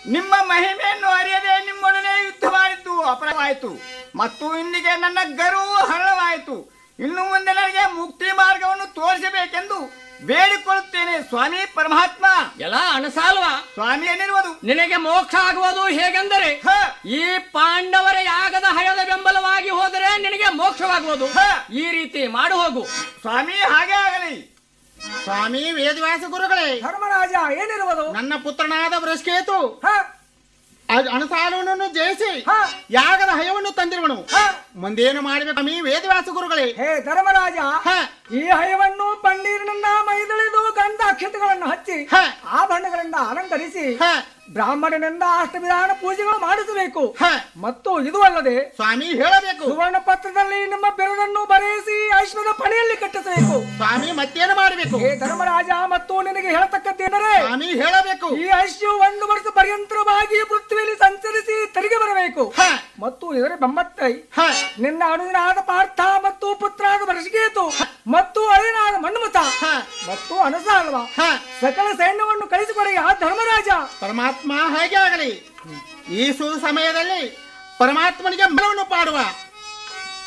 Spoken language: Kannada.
ನಿಮ್ಮ ಮಹಿಮೆಯನ್ನು ಅರಿಯದೆ ನಿಮ್ಮೊಡನೆ ಯುದ್ಧ ಮಾಡಿದ್ದು ಅಪರಾಧವಾಯಿತು ಮತ್ತು ಇಂದಿಗೆ ನನ್ನ ಗರ್ವವು ಹರಣವಾಯಿತು ಇನ್ನು ಮುಂದೆ ನನಗೆ ಮುಕ್ತಿ ಮಾರ್ಗವನ್ನು ತೋರಿಸಬೇಕೆಂದು ಬೇಡಿಕೊಳ್ಳುತ್ತೇನೆ ಸ್ವಾಮಿ ಪರಮಾತ್ಮ ಎಲ್ಲ ಅಣಸಾಲ್ವ ಸ್ವಾಮಿ ಏನಿರುವುದು ನಿನಗೆ ಮೋಕ್ಷ ಆಗುವುದು ಹೇಗೆಂದರೆ ಹ, ಈ ಪಾಂಡವರ ಯಾಗದ ಹಯದ ಬೆಂಬಲವಾಗಿ ಹೋದರೆ ನಿನಗೆ ಮೋಕ್ಷವಾಗುವುದು ಹ. ಈ ರೀತಿ ಮಾಡು ಹೋಗು ಸ್ವಾಮಿ ಹಾಗೆ ಆಗಲಿ ಸ್ವಾಮಿ ವೇದವ್ಯಾಸ ಗುರುಗಳೇ ಧರ್ಮರಾಜ ಏನಿರುವುದು ನನ್ನ ಪುತ್ರನಾದ ವೃಷ್ಕೇತು ಹ, ಅ- ಅಣಸಾಲವನ್ನು ಜಯಿಸಿ ಹ, ಯಾಗದ ಹಯವನ್ನು ತಂದಿರುವನು ಹ. ಮುಂದೇನು ಮಾಡಬೇಕು ಸ್ವಾಮಿ ವೇದವ್ಯಾಸ ಗುರುಗಳೇ ಹೇ ಧರ್ಮರಾಜ ಹ, ಈ ಹಯವನ್ನು ಪನ್ನೀರಿನಿಂದ ಮೈದಳಿದು ಗಂಧ ಅಕ್ಷತೆಗಳನ್ನು ಹಚ್ಚಿ ಹ. ಆಭರಣಗಳಿಂದ ಅಲಂಕರಿಸಿ ಹ, ಬ್ರಾಹ್ಮಣನಿಂದ ಅಷ್ಟವಿಧಾನ ಪೂಜೆಗಳು ಮಾಡಿಸಬೇಕು ಹ. ಮತ್ತು ಇದು ಅಲ್ಲದೆ ಸ್ವಾಮಿ ಹೇಳಬೇಕು ಸುವರ್ಣ ಪತ್ರದಲ್ಲಿ ನಿಮ್ಮ ಬಿರುದನ್ನು ಬರೆಯಿಸಿ ಐಶ್ವರ್ಯ ಪಣಿಯಲ್ಲಿ ಕಟ್ಟಿಸಬೇಕು ಸ್ವಾಮಿ ಮತ್ತೇನು ಮಾಡಬೇಕು ಹೇ ಧರ್ಮರಾಜ ಮತ್ತು ನಿನಗೆ ಹೇಳತಕ್ಕದ್ದೇನೆಂದರೆ ಸ್ವಾಮಿ ಹೇಳಬೇಕು ಈ ಐಶ್ಯು ಒಂದು ವರ್ಷ ಪರ್ಯಂತರವಾಗಿ ಪೃಥ್ವಿಯಲ್ಲಿ ಸಂಚರಿಸಿ ತಿರುಗಿ ಬರಬೇಕು ಹ, ಮತ್ತು ಇದರ ಬೆಂಬತ್ತೈ ಹ, ನಿನ್ನ ಅನುಜನಾದ ಪಾರ್ಥ ಮತ್ತು ಪುತ್ರಾದ ವರ್ಷಗೇತು ಮತ್ತು ಅಳಿನಾದ ಮನ್ಮಥ ಹ, ಮತ್ತು ಅನಸಾಲ್ವ ಹ. ಸಕಲ ಸೈನ್ಯವನ್ನು ಕಳಿಸಿಕೊಡೆಯ ಧರ್ಮರಾಜ ಪರಮಾತ್ಮ ಹಾಗೆ ಆಗಲಿ ಈ ಸು ಸಮಯದಲ್ಲಿ ಪರಮಾತ್ಮನಿಗೆ ಬಲವನ್ನು ಪಾಡುವ